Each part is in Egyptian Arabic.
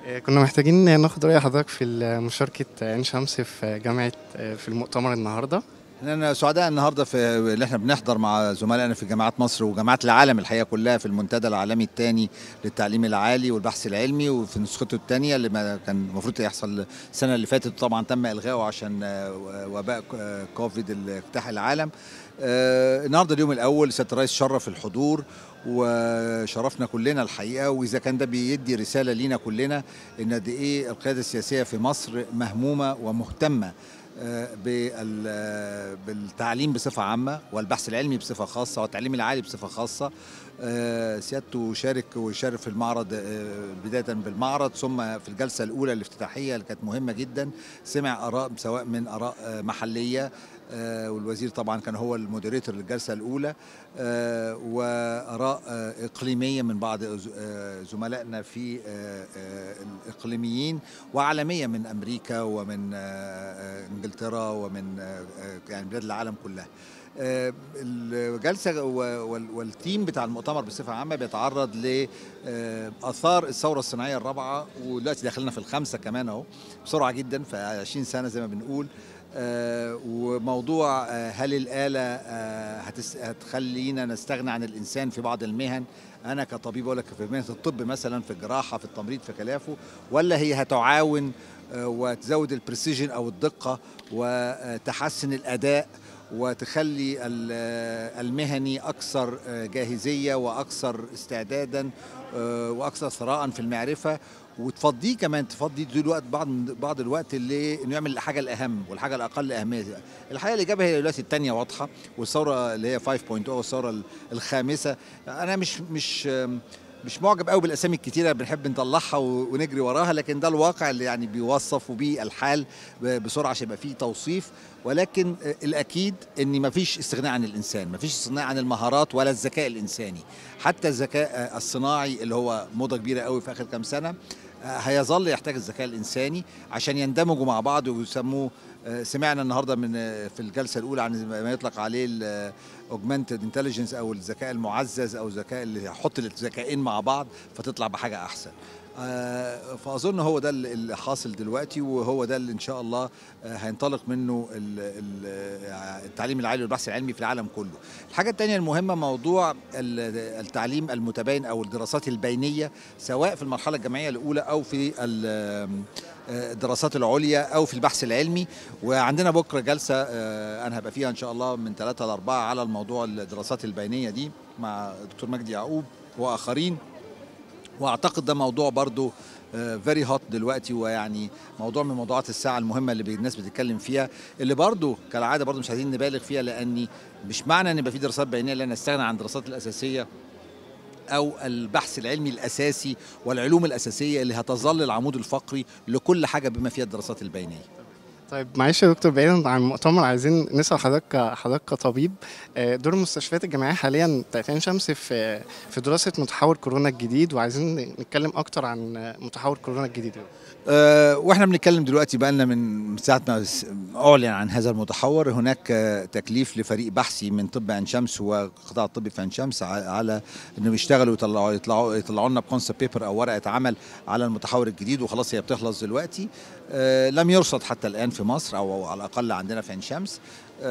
آه، كنا محتاجين ناخد رأي حضرتك في مشاركة عين شمس في جامعة آه، في المؤتمر النهاردة احنا سعداء النهارده في اللي احنا بنحضر مع زملائنا في جامعات مصر وجامعات العالم الحقيقه كلها في المنتدى العالمي الثاني للتعليم العالي والبحث العلمي وفي نسخته الثانيه اللي ما كان المفروض يحصل السنه اللي فاتت طبعا تم الغائه عشان آه، وباء آه، كوفيد اللي اجتاح العالم آه، النهارده اليوم الاول سياده الرئيس شرف الحضور وشرفنا كلنا الحقيقه واذا كان ده بيدي رساله لينا كلنا ان قد ايه القياده السياسيه في مصر مهمومه ومهتمه آه، بال- آه، بالتعليم بصفه عامه والبحث العلمي بصفه خاصه والتعليم العالي بصفه خاصه آه، سيادته شارك وشارك في المعرض آه، بدايه بالمعرض ثم في الجلسه الاولى الافتتاحيه اللي كانت مهمه جدا سمع اراء سواء من اراء آه، محليه آه، والوزير طبعا كان هو المودريتور للجلسه الاولى آه، واراء آه، اقليميه من بعض ز- آه، زملائنا في آه، آه، الاقليميين وعالميه من امريكا ومن آه، آه، انجلترا ومن آه، آه، يعني بلاد العالم كلها آه، الجلسه و- وال- والتيم بتاع المؤتمر بصفه عامه بيتعرض لاثار الثوره الصناعيه الرابعه ودلوقتي داخلنا في الخمسه كمان اهو بسرعه جدا في 20 سنه زي ما بنقول آه، وموضوع آه، هل الآلة آه، هتس- هتخلينا نستغنى عن الإنسان في بعض المهن أنا كطبيب أقول لك في مهنة الطب مثلا في الجراحة في التمريض في خلافه ولا هي هتعاون آه، وتزود البريسيجن أو الدقة وتحسن الأداء وتخلي ال- آه، المهني أكثر آه، جاهزية وأكثر استعدادا آه، وأكثر ثراء في المعرفة وتفضيه كمان تفضي دي الوقت بعض بعض الوقت اللي انه يعمل الحاجه الاهم والحاجه الاقل اهميه الحقيقه الاجابه هي دلوقتي الثانيه واضحه والثوره اللي هي 5.0 والثوره الخامسه انا مش مش مش معجب قوي بالاسامي الكتيره بنحب نطلعها و- ونجري وراها لكن ده الواقع اللي يعني بيوصف بيه الحال ب- بسرعه عشان يبقى فيه توصيف ولكن آه، الاكيد ان مفيش استغناء عن الانسان مفيش استغناء عن المهارات ولا الذكاء الانساني حتى الذكاء آه، الصناعي اللي هو موضه كبيره قوي في اخر كام سنه آه، هيظل يحتاج الذكاء الانساني عشان يندمجوا مع بعض ويسموه آه، سمعنا النهارده من آه، في الجلسه الاولى عن ما يطلق عليه الاوجمانتد انتليجنس او الذكاء المعزز او الذكاء اللي يحط الذكائين مع بعض فتطلع بحاجه احسن آه، فاظن هو ده اللي حاصل دلوقتي وهو ده اللي ان شاء الله آه، هينطلق منه ال- ال- آه، التعليم العالي والبحث العلمي في العالم كله. الحاجه الثانيه المهمه موضوع ال- التعليم المتباين او الدراسات البينيه سواء في المرحله الجامعيه الاولى او في ال- آه، الدراسات العليا او في البحث العلمي وعندنا بكره جلسه آه، انا هبقى فيها ان شاء الله من ثلاثة لأربعة على الموضوع الدراسات البينيه دي مع الدكتور مجدي يعقوب واخرين واعتقد ده موضوع برضو فيري هوت دلوقتي ويعني موضوع من موضوعات الساعه المهمه اللي الناس بتتكلم فيها اللي برضو كالعاده برضو مش عايزين نبالغ فيها لاني مش معنى ان يبقى في دراسات بينيه لا نستغنى عن الدراسات الاساسيه او البحث العلمي الاساسي والعلوم الاساسيه اللي هتظل العمود الفقري لكل حاجه بما فيها الدراسات البينيه طيب معلش يا دكتور بعيدا عن المؤتمر عايزين نسأل حضرتك حضرتك كطبيب آه، دور المستشفيات الجامعية حاليا بتاعت عين شمس في في دراسة متحور كورونا الجديد وعايزين نتكلم أكتر عن متحور كورونا الجديد أه واحنا بنتكلم دلوقتي بقى لنا من ساعه ما س- اعلن عن هذا المتحور هناك آه، تكليف لفريق بحثي من طب عين شمس وقطاع الطب في عين شمس ع- على انهم يشتغلوا يطلعوا يطلعوا يطلعوا لنا بكونسبت بيبر او ورقه عمل على المتحور الجديد وخلاص هي بتخلص دلوقتي أه لم يرصد حتى الان في مصر او أو على الاقل عندنا في عين شمس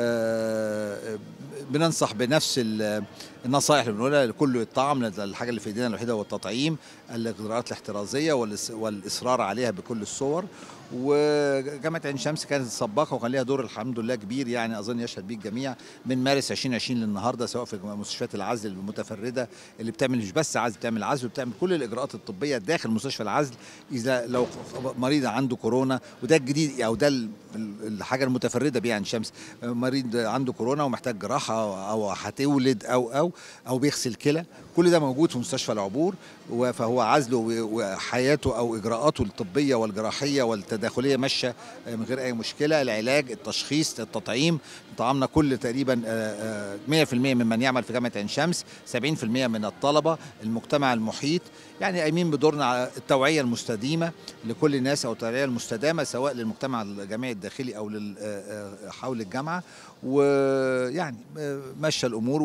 أه بننصح بنفس ال- النصائح اللي بنقولها لكل الطعم الحاجه اللي في ايدينا الوحيده هو التطعيم الاجراءات الاحترازيه والإس- والاصرار عليها بكل الصور وجامعه عين شمس كانت سباقه وكان ليها دور الحمد لله كبير يعني اظن يشهد به الجميع من مارس 2020 للنهارده سواء في مستشفيات العزل المتفرده اللي بتعمل مش بس عزل بتعمل عزل وبتعمل كل الاجراءات الطبيه داخل مستشفى العزل اذا لو مريض عنده كورونا وده الجديد او ده ال- ال- الحاجه المتفرده بيها عين شمس مريض عنده كورونا ومحتاج جراحه او هتولد او او او بيغسل كلى كل ده موجود في مستشفى العبور و- فهو عزله و- وحياته او اجراءاته الطبيه والجراحيه والتداخليه ماشيه من غير اي مشكله العلاج التشخيص التطعيم طعمنا كل تقريبا آه، آه، 100% ممن يعمل في جامعه عين شمس 70% من الطلبه المجتمع المحيط يعني قايمين بدورنا على التوعيه المستديمه لكل الناس او التوعيه المستدامه سواء للمجتمع الجامعي الداخلي او لل- آه، آه، حول الجامعه ويعني آه، ماشيه الامور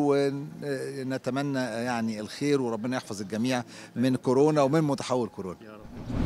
ونتمنى يعني الخير وربنا يحفظ الجميع من كورونا ومن متحول كورونا